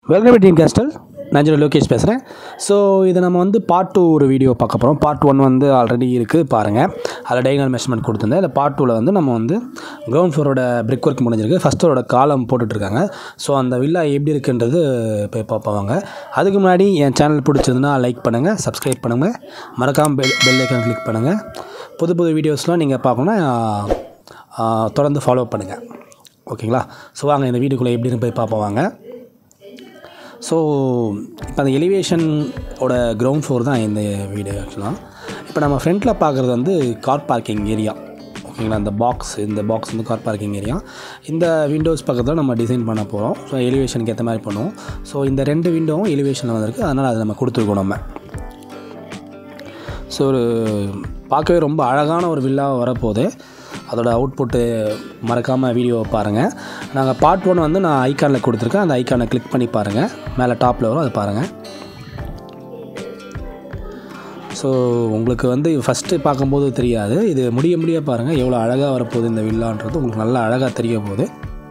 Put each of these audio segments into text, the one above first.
welcome team castle நான் general Lokesh பேசுகிறேன் so இது நம்ம வந்து பார்ட் டூ ஒரு வீடியோ பார்க்க போகிறோம் பார்ட் ஒன் வந்து ஆல்ரெடி இருக்குது பாருங்கள் அதில் டைனல் மெஷர்மெண்ட் கொடுத்துருந்தேன் இந்த பார்ட் டூவில் வந்து நம்ம வந்து கிரவுண்ட் ஃப்ளோரோட பிரிக் ஒர்க் முடிஞ்சிருக்கு ஃபஸ்ட் ஃப்ளோரோட காலம் போட்டுட்ருக்காங்க ஸோ அந்த வில்லா எப்படி இருக்குன்றது போய் பார்ப்பாங்க அதுக்கு முன்னாடி என் சேனல் பிடிச்சிருந்துன்னா லைக் பண்ணுங்கள் சப்ஸ்கிரைப் பண்ணுங்கள் மறக்காமல் பெல் பெல் ஐக்கன் கிளிக் பண்ணுங்கள் புது புது வீடியோஸ்லாம் நீங்கள் பார்க்கணுன்னா ஆ, தொடர்ந்து ஃபாலோ பண்ணுங்கள் ஓகேங்களா ஸோ வாங்க இந்த வீடியோக்குள்ளே எப்படின்னு போய் பார்ப்போம் வாங்க ஸோ இப்போ அந்த எலிவேஷனோட கிரவுண்ட் ஃப்ளோர் தான் இந்த வீடு ஆக்சுவலாக இப்போ நம்ம ஃப்ரண்ட்டில் பார்க்குறது வந்து கார் பார்க்கிங் ஏரியா ஓகேங்களா இந்த பாக்ஸ் இந்த பாக்ஸ் வந்து கார் பார்க்கிங் ஏரியா இந்த விண்டோஸ் பக்கத்தில் நம்ம டிசைன் பண்ண போகிறோம் ஸோ எலிவேஷனுக்கு ஏற்ற மாதிரி பண்ணுவோம் ஸோ இந்த ரெண்டு விண்டோவும் எலிவேஷனில் வந்திருக்கு அதனால் அதை நம்ம கொடுத்துருக்கோம் நம்ம ஸோ ஒரு பார்க்கவே ரொம்ப அழகான ஒரு வில்லாக வரப்போகுது அதோட அவுட்புட்டு மறக்காமல் வீடியோவை பாருங்கள் நாங்கள் பார்ட் ஒன் வந்து நான் ஐக்கானில் கொடுத்துருக்கேன் அந்த ஐக்கானை கிளிக் பண்ணி பாருங்கள் மேலே டாப்பில் வரும் அதை பாருங்கள் ஸோ உங்களுக்கு வந்து ஃபஸ்ட்டு பார்க்கும்போது தெரியாது இது முடிய முடிய பாருங்கள் எவ்வளோ அழகாக வரப்போகுது இந்த வில்லான்றது உங்களுக்கு நல்லா அழகாக தெரிய போகுது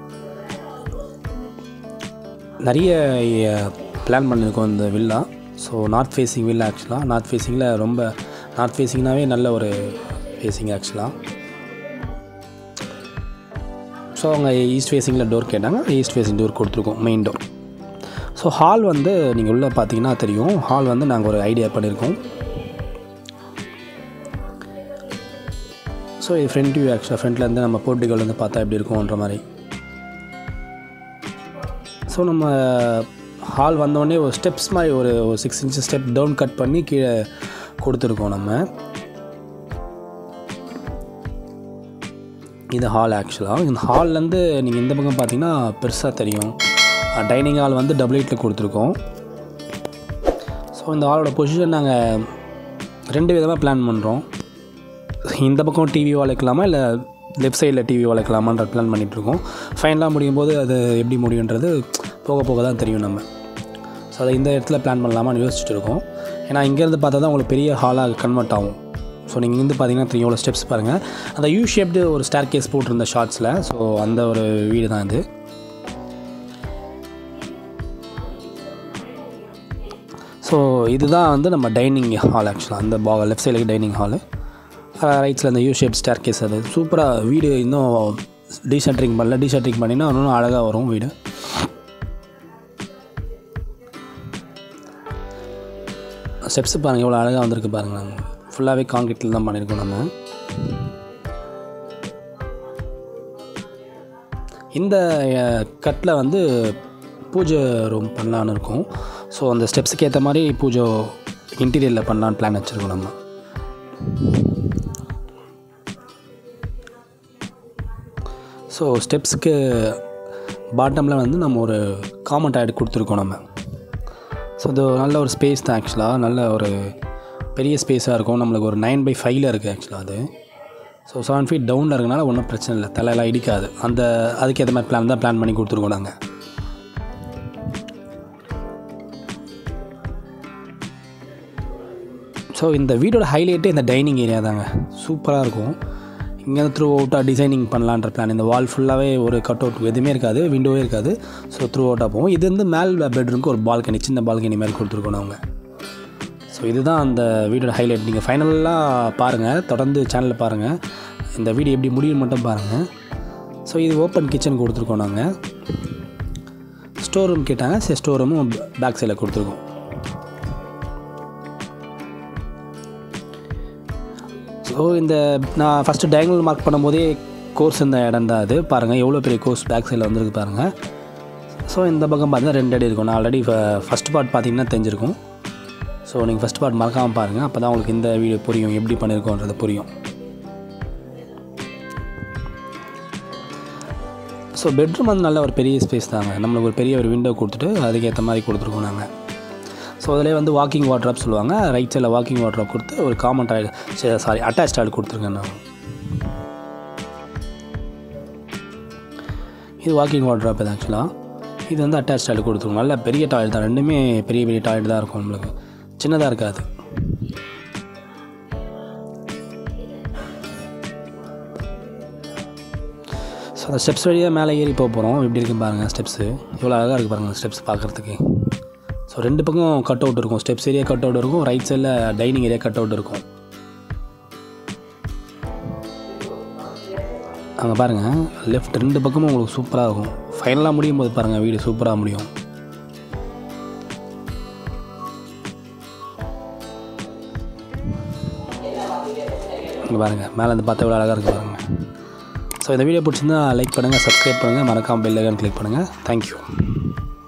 நிறைய பிளான் பண்ணியிருக்கோம் இந்த villa so north facing villa ஆக்சுவலாக நார்த் ஃபேஸிங்கில் ரொம்ப நார்த் ஃபேஸிங்னாவே நல்ல ஒரு ஃபேஸிங் ஆக்சுவலாக ஸோ அவங்க ஈஸ்ட் ஃபேஸிங்கில் டோர் கேட்டாங்க ஈஸ்ட் ஃபேஸிங் டோர் கொடுத்துருக்கோம் மெயின் டோர் ஸோ ஹால் வந்து நீங்கள் உள்ளே பார்த்தீங்கன்னா தெரியும் ஹால் வந்து நாங்கள் ஒரு ஐடியா பண்ணியிருக்கோம் ஸோ இது ஃப்ரண்ட் வியூ ஆக்சுவலாக ஃப்ரண்ட்லேருந்து நம்ம போர்ட்டிகள்லேருந்து பார்த்தா எப்படி இருக்கும்ன்ற மாதிரி ஸோ நம்ம ஹால் வந்தோடனே ஒரு ஸ்டெப்ஸ் மாதிரி ஒரு ஒரு six inches step down cut பண்ணி கீழே கொடுத்துருக்கோம் நம்ம இது ஹால் ஆக்சுவலாக இந்த ஹால்லேருந்து நீங்கள் இந்த பக்கம் பார்த்தீங்கன்னா பெருசாக தெரியும் டைனிங் ஹால் வந்து டபுள் எயிட்டில் கொடுத்துருக்கோம் ஸோ இந்த ஹாலோட பொசிஷன் நாங்கள் ரெண்டு விதமாக பிளான் பண்ணுறோம் இந்த பக்கம் டிவி வளைக்கலாமா இல்லை லெஃப்ட் சைடில் டிவி வளைக்கலாமான்ற பிளான் பண்ணிகிட்ருக்கோம் ஃபைனலாக முடியும் போது அது எப்படி முடியுன்றது போக போக தான் தெரியும் நம்ம ஸோ அதை இந்த இடத்துல பிளான் பண்ணலாமான்னு யோசிச்சுட்டு இருக்கோம் ஏன்னா இங்கேருந்து பார்த்தா தான் உங்களுக்கு பெரிய ஹாலாக கன்வெர்ட் ஆகும் ஸோ நீங்கள் இருந்து பார்த்தீங்கன்னா தெரியும் எவ்வளோ ஸ்டெப்ஸ் பாருங்கள் அந்த யூ ஷேப்டு ஒரு ஸ்டார் கேஸ் போட்டிருந்த ஷார்ட்ஸில் ஸோ அந்த ஒரு வீடு தான் இது ஸோ இதுதான் வந்து நம்ம டைனிங் ஹால் ஆக்சுவலாக அந்த பா லெஃப்ட் சைடுக்கு டைனிங் ஹாலு ரைட்ஸில் அந்த யூ ஷேப் ஸ்டார் கேஸ் அது சூப்பராக வீடு இன்னும் டீசென்ட்ரிங் பண்ணல டீசென்ட்ரிங் பண்ணினா இன்னும் அழகாக வரும் வீடு ஸ்டெப்ஸ் பாருங்கள் எவ்வளோ அழகாக வந்திருக்கு பாருங்கள் நாங்கள் ஃபுல்லாகவே காங்கிரீட்டில் தான் பண்ணியிருக்கோம் நம்ம இந்த கட்டில் வந்து பூஜை ரூம் பண்ணலான்னு இருக்கோம் ஸோ அந்த ஸ்டெப்ஸுக்கு ஏற்ற மாதிரி பூஜை இன்டீரியரில் பண்ணலான்னு பிளான் வச்சுருக்கோம் நம்ம ஸோ ஸ்டெப்ஸுக்கு பாட்டமில் வந்து நம்ம ஒரு காமன் டாய்லெட் கொடுத்துருக்கோம் நம்ம ஸோ இது நல்ல ஒரு ஸ்பேஸ் தான் ஆக்சுவலாக நல்ல ஒரு பெரிய ஸ்பேஸாக இருக்கும் நம்மளுக்கு ஒரு நைன் பை ஃபைவ்ல இருக்குது ஆக்சுவலாக அது ஸோ செவன் ஃபீட் டவுனில் இருக்கனால ஒன்றும் பிரச்சனை இல்லை தலையெல்லாம் இடிக்காது அந்த அதுக்கேற்ற மாதிரி பிளான் தான் பிளான் பண்ணி கொடுத்துருக்கோம் நாங்கள் ஸோ இந்த வீடோட ஹைலைட்டே இந்த டைனிங் ஏரியா தாங்க சூப்பராக இருக்கும் இங்கேருந்து த்ரூ அவுட்டாக டிசைனிங் பண்ணலான்ற பிளான் இந்த வால் ஃபுல்லாகவே ஒரு கட் அவுட் எதுவுமே இருக்காது விண்டோவே இருக்காது ஸோ த்ரூ அவுட்டாக போகும் இது வந்து மேல் பெட்ரூம்க்கு ஒரு பால்கனி சின்ன பால்கனி மாதிரி கொடுத்துருக்கோம் அவங்க ஸோ இதுதான் அந்த வீடோட ஹைலைட் நீங்கள் ஃபைனலாக பாருங்கள் தொடர்ந்து சேனலில் பாருங்கள் இந்த வீடியோ எப்படி முடியும் மட்டும் பாருங்கள் ஸோ இது ஓப்பன் கிச்சன் கொடுத்துருக்கோம் நாங்கள் ஸ்டோர் ரூம் கேட்டாங்க சரி ஸ்டோர் ரூமும் பேக் சைடில் கொடுத்துருக்கோம் ஸோ இந்த நான் ஃபஸ்ட்டு டயங்கல் மார்க் பண்ணும்போதே கோர்ஸ் இந்த இடம் தான் அது பாருங்கள் எவ்வளோ பெரிய கோர்ஸ் பேக் சைடில் வந்திருக்கு பாருங்கள் ஸோ இந்த பக்கம் பார்த்தீங்கன்னா ரெண்டு அடி இருக்கும் நான் ஆல்ரெடி ஃபஸ்ட் பார்ட் பார்த்தீங்கன்னா தெரிஞ்சிருக்கும் ஸோ நீங்கள் ஃபஸ்ட் பார்ட் மறக்காமல் பாருங்கள் அப்போ தான் உங்களுக்கு இந்த வீடியோ புரியும் எப்படி பண்ணியிருக்கோன்றது புரியும் ஸோ பெட்ரூம் வந்து நல்ல ஒரு பெரிய ஸ்பேஸ் தாங்க நம்மளுக்கு ஒரு பெரிய ஒரு விண்டோ கொடுத்துட்டு அதுக்கேற்ற மாதிரி கொடுத்துருக்கோம் நாங்கள் ஸோ அதிலே வந்து வாக்கிங் வாட்ராப் சொல்லுவாங்க ரைட் சைடில் வாக்கிங் வாட்ராப் கொடுத்து ஒரு common toilet sorry attach toilet கொடுத்துருக்கேன் நான் இது வாக்கிங் வாட்ராப் இது ஆக்சுவலாக இது வந்து அட்டாச் டாய்லெட் கொடுத்துருக்கோம் நல்ல பெரிய டாய்லெட் தான் ரெண்டுமே பெரிய பெரிய டாய்லெட் தான் இருக்கும் நம்மளுக்கு சின்னதாக இருக்காது ஸோ அந்த ஸ்டெப்ஸ் வழியாக மேலே ஏறி போக போகிறோம் எப்படி இருக்குன்னு பாருங்கள் ஸ்டெப்ஸு எவ்வளோ அழகாக இருக்குது பாருங்கள் ஸ்டெப்ஸ் பார்க்குறதுக்கு ஸோ ரெண்டு பக்கம் கட் அவுட் இருக்கும் ஸ்டெப்ஸ் ஏரியா கட் அவுட் இருக்கும் ரைட் சைடில் டைனிங் ஏரியா கட் அவுட் இருக்கும் அங்கே பாருங்கள் லெஃப்ட் ரெண்டு பக்கமும் உங்களுக்கு சூப்பராக இருக்கும் ஃபைனலாக முடியும் போது பாருங்கள் வீடு சூப்பராக முடியும் இங்கே பாருங்கள் மேலே இருந்து பார்த்தா எவ்வளோ அழகாக இருக்குது பாருங்கள் ஸோ இந்த வீடியோ பிடிச்சிருந்தா லைக் பண்ணுங்கள் சப்ஸ்கிரைப் பண்ணுங்கள் மறக்காமல் பெல் ஐக்கான் கிளிக் பண்ணுங்கள் தேங்க்யூ